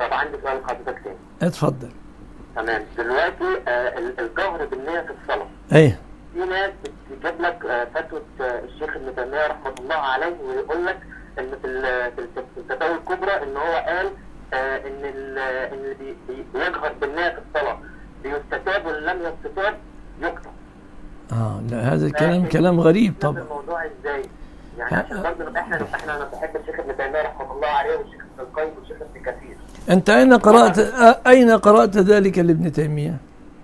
طب عندي سؤال لحضرتك تاني اتفضل تمام دلوقتي آه ال- الجهر بالنية في الصلاة ايه في ناس بتجيب لك آه فتوى آه الشيخ ابن تيمية رحمة الله عليه ويقول لك ان في ال- في الت- في الفتاوى الكبرى ان هو قال آه ان ال- ان اللي بي- بي- بيجهر بالنية في الصلاة بيستتاب وان لم يستتاب يقطع اه لا هذا الكلام كلام غريب طب طبعا الموضوع ازاي؟ يعني عشان برضه احنا احنا انا بحب الشيخ ابن تيمية رحمة الله عليه والشيخ ابن القيم والشيخ ابن كثير انت اين قرات آه، اين قرات ذلك لابن تيميه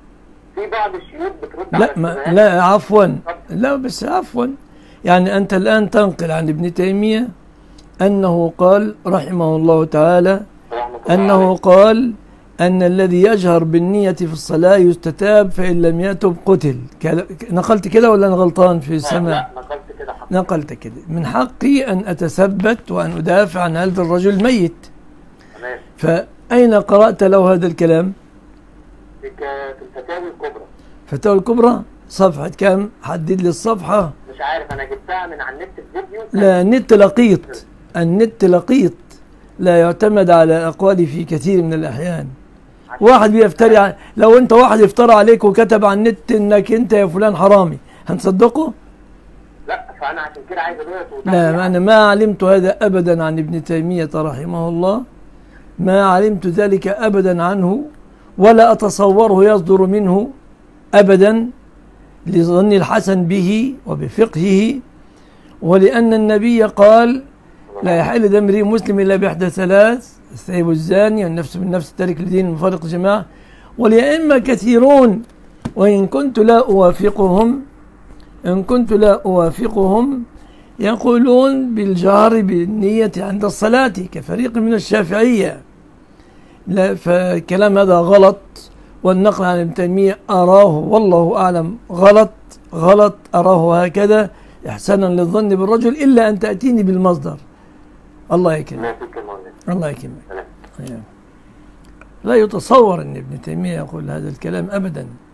في بعض الشيوخ بترد لا على ما الشبهات. لا عفوا لا بس عفوا يعني أنت الآن تنقل عن ابن تيمية أنه قال رحمه الله تعالى رحمة الله أنه عليه. قال أن الذي يجهر بالنية في الصلاة يستتاب فإن لم يتب قتل كلا- نقلت كده ولا أنا غلطان في السماع لا نقلت كده حق نقلت كده من حقي أن أتثبت وأن أدافع عن هذا الرجل ميت تمام فأين قرأت له هذا الكلام في ك- في الفتاوي الكبرى فتاوى الكبرى صفحة كم حدد لي الصفحة مش عارف انا جبتها من على النت في فيديو لا النت لقيط النت لقيط لا يعتمد على أقوالي في كثير من الأحيان واحد بيفتري ع- لو أنت واحد افترى عليك وكتب على النت إنك أنت يا فلان حرامي هنصدقه؟ لا فانا عشان كده عايز ادوها لا أنا ما علمت هذا أبدا عن ابن تيمية رحمه الله ما علمت ذلك أبدا عنه ولا أتصوره يصدر منه أبدا لظن الحسن به وبفقهه ولأن النبي قال لا يحل دم امرئ مسلم إلا بإحدى ثلاث الثيب الزاني والنفس بالنفس التارك لدين المفارق الجماعة ولأئمة كثيرون وإن كنت لا أوافقهم إن كنت لا أوافقهم يقولون بالجهر بالنية عند الصلاة كفريق من الشافعية لا فكلام هذا غلط والنقل عن ابن تيمية أراه والله أعلم غلط غلط أراه هكذا إحسانا للظن بالرجل إلا أن تأتيني بالمصدر الله يكرمك ما فيك المولانا الله يكرمك سلام أيوه. لا يتصور أن ابن تيمية يقول هذا الكلام أبدا